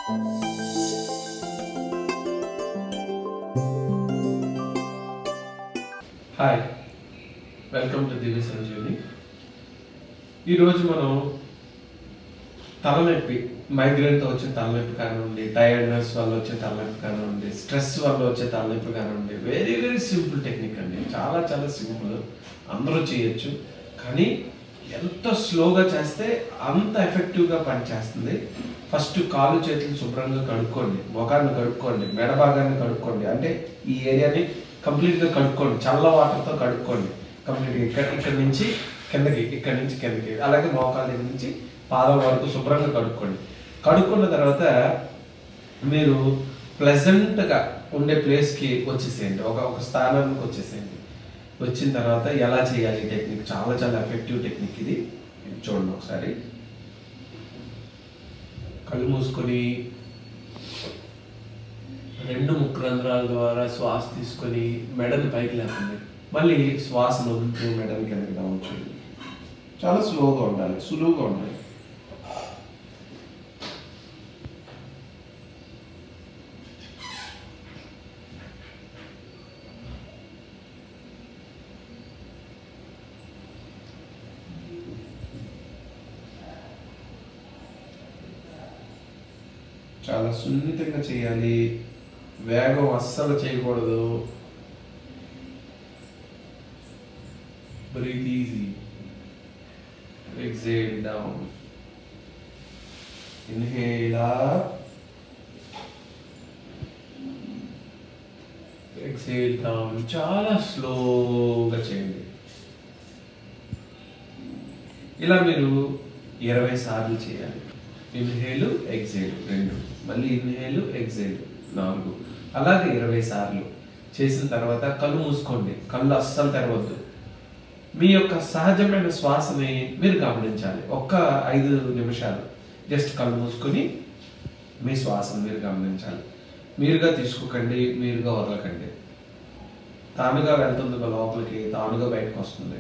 hi welcome to Divya Sanjeevini ఈరోజు మనం తలనొప్పి మైగ్రేన్తో వచ్చే తలనొప్పి కానివ్వండి టైర్డ్నెస్ వల్ల వచ్చే తలనొప్పి కానివ్వండి స్ట్రెస్ వల్ల వచ్చే తలనొప్పి కానివ్వండి వెరీ వెరీ సింపుల్ టెక్నిక్ అండి చాలా చాలా సింపుల్ అందరూ చేయొచ్చు కానీ ఎంత స్లోగా చేస్తే అంత ఎఫెక్టివ్గా పనిచేస్తుంది ఫస్ట్ కాలు చేతులు శుభ్రంగా కడుక్కోండి ముఖాన్ని కడుక్కోండి మెడ భాగాన్ని కడుక్కోండి అంటే ఈ ఏరియాని కంప్లీట్గా కడుక్కోండి చల్ల వాటర్తో కడుక్కోండి కంప్లీట్గా ఇక్కడ ఇక్కడ నుంచి కిందకి ఇక్కడ నుంచి కిందకి అలాగే మోకాల దగ్గర నుంచి పాదం వరకు శుభ్రంగా కడుక్కోండి కడుక్కున్న తర్వాత మీరు ప్లెజెంట్గా ఉండే ప్లేస్కి వచ్చేసేయండి ఒక ఒక స్థానానికి వచ్చేసేయండి వచ్చిన తర్వాత ఎలా చేయాలి ఈ టెక్నిక్ చాలా చాలా ఎఫెక్టివ్ టెక్నిక్ ఇది ఇది చూడండి ఒకసారి కళ్ళు మూసుకొని రెండు ముక్కు రంధ్రాల ద్వారా శ్వాస తీసుకొని మెడని పైకి లేపండి మళ్ళీ శ్వాసను వదులుతూ మెడని కిందకి డౌన్ చేయండి చాలా స్లోగా ఉండాలి సులువుగా ఉండాలి చాలా సున్నితంగా చేయాలి వేగం అస్సలు చేయకూడదు breathe easy exhale down inhale exhale down చాలా స్లోగా చేయండి ఇలా మీరు ఇరవై సార్లు చేయాలి ఇన్హేలు ఎగ్జేల్ రెండు మళ్ళీ ఇన్హేలు ఎగ్జేల్ నాలుగు అలాగే ఇరవై సార్లు చేసిన తర్వాత కళ్ళు మూసుకోండి కళ్ళు అస్సలు తెరవద్దు మీ యొక్క సహజమైన శ్వాసని మీరు గమనించాలి ఒక్క ఐదు నిమిషాలు జస్ట్ కళ్ళు మూసుకొని మీ శ్వాసను మీరు గమనించాలి మీరుగా తీసుకోకండి మీరుగా వదలకండి తానుగా వెళ్తుంది లోపలికి తానుగా బయటకు వస్తుంది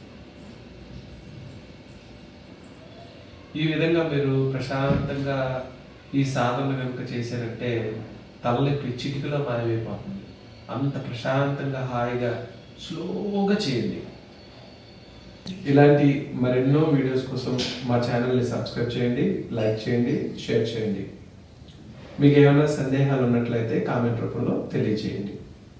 ఈ విధంగా మీరు ప్రశాంతంగా ఈ సాధన కనుక చేశారంటే తలనొప్పి చిటికలో మాయమైపోతుంది అంత ప్రశాంతంగా హాయిగా స్లోగా చేయండి ఇలాంటి మరెన్నో వీడియోస్ కోసం మా ఛానల్ని సబ్స్క్రైబ్ చేయండి లైక్ చేయండి షేర్ చేయండి మీకు ఏమైనా సందేహాలు ఉన్నట్లయితే కామెంట్ రూపంలో తెలియజేయండి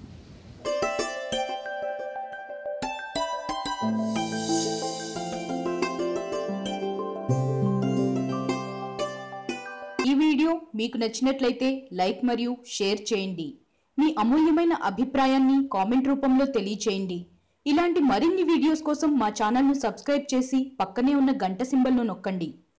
ఈ వీడియో మీకు నచ్చినట్లయితే లైక్ మరియు షేర్ చేయండి మీ అమూల్యమైన అభిప్రాయాన్ని కామెంట్ రూపంలో తెలియచేయండి ఇలాంటి మరిన్ని వీడియోస్ కోసం మా ఛానల్ను సబ్స్క్రైబ్ చేసి పక్కనే ఉన్న గంట సింబల్ను నొక్కండి